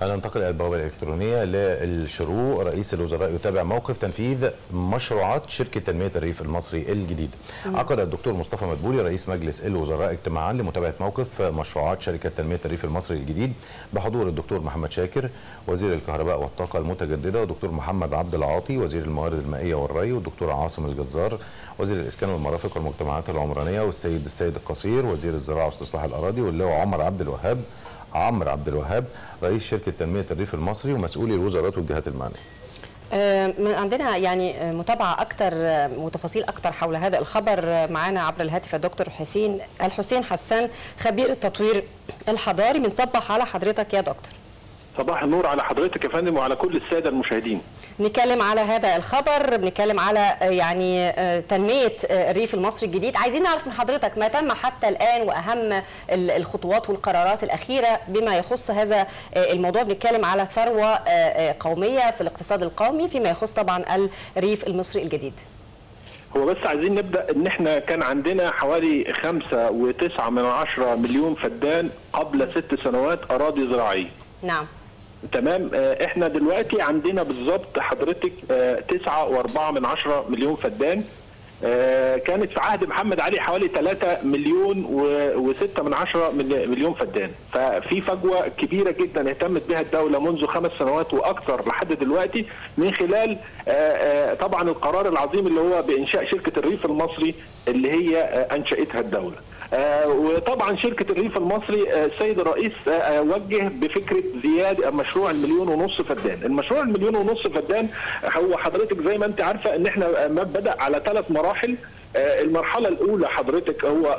ننتقل الى البوابه الالكترونيه للشروق رئيس الوزراء يتابع موقف تنفيذ مشروعات شركه تنميه الريف المصري الجديد. عقد الدكتور مصطفى مدبولي رئيس مجلس الوزراء اجتماعا لمتابعه موقف مشروعات شركه تنميه الريف المصري الجديد بحضور الدكتور محمد شاكر وزير الكهرباء والطاقه المتجدده والدكتور محمد عبد العاطي وزير الموارد المائيه والري والدكتور عاصم الجزار وزير الاسكان والمرافق والمجتمعات العمرانيه والسيد السيد القصير وزير الزراعه واستصلاح الاراضي واللواء عمر عبد الوهاب عمرو عبد الوهاب رئيس شركه تنميه الريف المصري ومسؤولي الوزارات والجهات المعنيه. عندنا يعني متابعة أكثر وتفاصيل أكثر حول هذا الخبر معنا عبر الهاتف الدكتور حسين الحسين حسان خبير التطوير الحضاري بنصبح على حضرتك يا دكتور صباح النور على حضرتك يا فندم وعلى كل الساده المشاهدين. نتكلم على هذا الخبر بنتكلم على يعني تنميه الريف المصري الجديد عايزين نعرف من حضرتك ما تم حتى الان واهم الخطوات والقرارات الاخيره بما يخص هذا الموضوع بنتكلم على ثروه قوميه في الاقتصاد القومي فيما يخص طبعا الريف المصري الجديد هو بس عايزين نبدا ان احنا كان عندنا حوالي خمسة وتسعة من عشرة مليون فدان قبل ست سنوات اراضي زراعيه. نعم. تمام احنا دلوقتي عندنا بالظبط حضرتك تسعة واربعة من عشرة مليون فدان كانت في عهد محمد علي حوالي 3 مليون و6 من عشرة مليون فدان ففي فجوة كبيرة جدا اهتمت بها الدولة منذ خمس سنوات وأكثر لحد دلوقتي من خلال طبعا القرار العظيم اللي هو بإنشاء شركة الريف المصري اللي هي أنشأتها الدولة آه وطبعا شركه الريف المصري آه السيد الرئيس آه وجه بفكره زياده مشروع المليون ونص فدان، المشروع المليون ونص فدان هو حضرتك زي ما انت عارفه ان احنا بدا على ثلاث مراحل المرحله الاولى حضرتك هو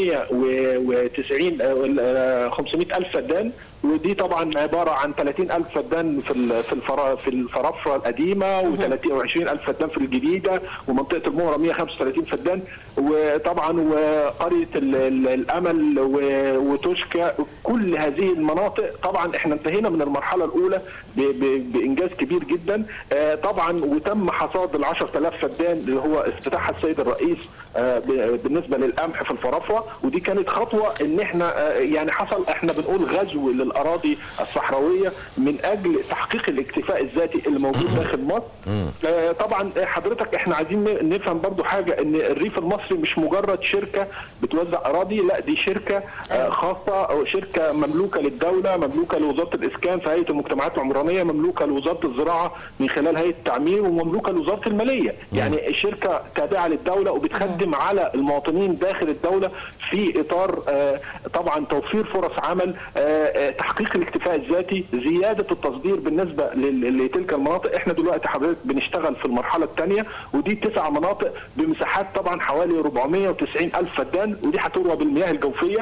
490 500 الف فدان ودي طبعا عباره عن 30 الف فدان في في في الفرافره القديمه و30 و20 الف فدان في الجديده ومنطقه المهره 135 فدان وطبعا وقريه الامل وتوشكا كل هذه المناطق طبعا احنا انتهينا من المرحله الاولى بانجاز كبير جدا طبعا وتم حصاد ال 10000 فدان اللي هو افتتاحها السيد الرئيس بالنسبه للقمح في الفرافره ودي كانت خطوه ان احنا يعني حصل احنا بنقول غزو للاراضي الصحراويه من اجل تحقيق الاكتفاء الذاتي اللي موجود داخل مصر طبعا حضرتك احنا عايزين نفهم برضو حاجه ان الريف المصري مش مجرد شركه بتوزع اراضي لا دي شركه خاصه او شركه مملوكه للدوله مملوكه لوزاره الاسكان في هيئه المجتمعات العمرانيه مملوكه لوزاره الزراعه من خلال هيئه التعمير ومملوكه لوزاره الماليه يعني الشركه تابعه للدوله وبتخدم على المواطنين داخل الدوله في اطار طبعا توفير فرص عمل تحقيق الاكتفاء الذاتي زياده التصدير بالنسبه لتلك المناطق احنا دلوقتي حضرتك بنشتغل في المرحله الثانيه ودي تسع مناطق بمساحات طبعا حوالي 490 الف فدان ودي هتروى بالمياه الجوفيه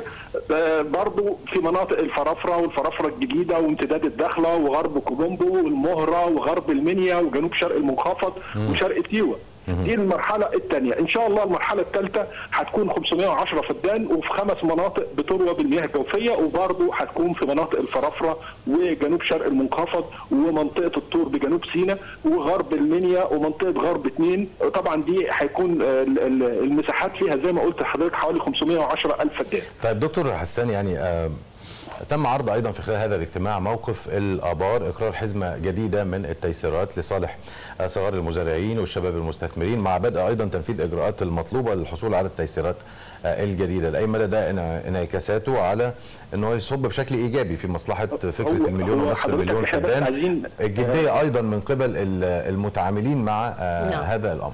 برضو في مناطق الفرافره والفرافره الجديده وامتداد الدخله وغرب كولومبو والمهره وغرب المنيا وجنوب شرق المنخفض وشرق سيوه دي المرحلة الثانية إن شاء الله المرحلة الثالثة هتكون 510 فدان وفي خمس مناطق بتروى بالمياه الجوفية وبرضه هتكون في مناطق الفرافرة وجنوب شرق المنخفض ومنطقة الطور بجنوب سيناء وغرب المنيا ومنطقة غرب اثنين طبعا دي هيكون المساحات فيها زي ما قلت لحضرتك حوالي 510 ألف فدان طيب دكتور حسان يعني آه تم عرض ايضا في خلال هذا الاجتماع موقف الابار اقرار حزمه جديده من التيسيرات لصالح صغار المزارعين والشباب المستثمرين مع بدء ايضا تنفيذ اجراءات المطلوبه للحصول على التيسيرات الجديده لاي مدى ده انعكاساته على انه يصب بشكل ايجابي في مصلحه فكره المليون ونصف المليون فدان الجديه ايضا من قبل المتعاملين مع هذا الامر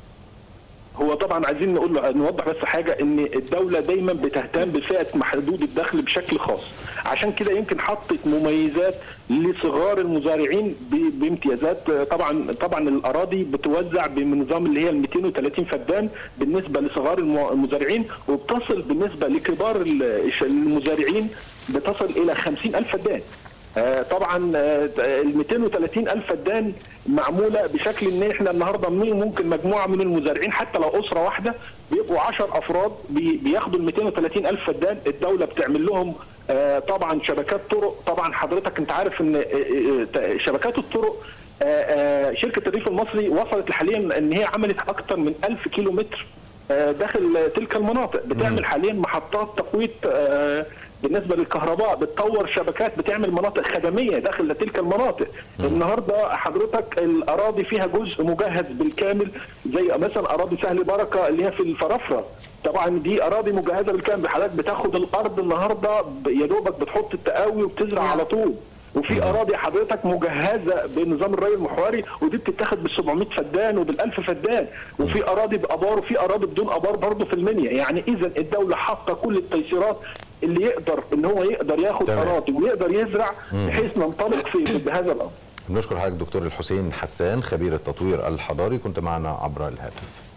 هو طبعا عايزين نقول نوضح بس حاجه ان الدوله دايما بتهتم بفئه محدود الدخل بشكل خاص عشان كده يمكن حطت مميزات لصغار المزارعين بامتيازات طبعا طبعا الاراضي بتوزع بنظام اللي هي ال 230 فدان بالنسبه لصغار المزارعين وبتصل بالنسبه لكبار المزارعين بتصل الى 50000 فدان آه طبعا آه ال 230 الف فدان معموله بشكل ان احنا النهارده ممكن مجموعه من المزارعين حتى لو اسره واحده بيبقوا 10 افراد بي بياخدوا ال 230 الف فدان الدوله بتعمل لهم آه طبعا شبكات طرق طبعا حضرتك انت عارف ان شبكات الطرق شركه الريف المصري وصلت حاليا ان هي عملت اكثر من 1000 كيلو متر داخل تلك المناطق بتعمل حاليا محطات تقويت بالنسبه للكهرباء بتطور شبكات بتعمل مناطق خدميه داخل تلك المناطق النهارده حضرتك الاراضي فيها جزء مجهز بالكامل زي مثلا اراضي سهل بركه اللي هي في الفرافره طبعا دي اراضي مجهزه بالكامل حضرتك بتاخد الارض النهارده ب- يا دوبك بتحط التقاوي وبتزرع على طول وفي اراضي حضرتك مجهزه بنظام الري المحوري ودي بتتاخد بال 700 فدان وبال 1000 فدان وفي اراضي بابار وفي اراضي بدون ابار برضه في المنيا يعني اذا الدوله حاطه كل التيسيرات اللي يقدر ان هو يقدر ياخد تمام. اراضي ويقدر يزرع بحيث ننطلق في بهذا الامر بنشكر حضرتك دكتور الحسين حسان خبير التطوير الحضاري كنت معنا عبر الهاتف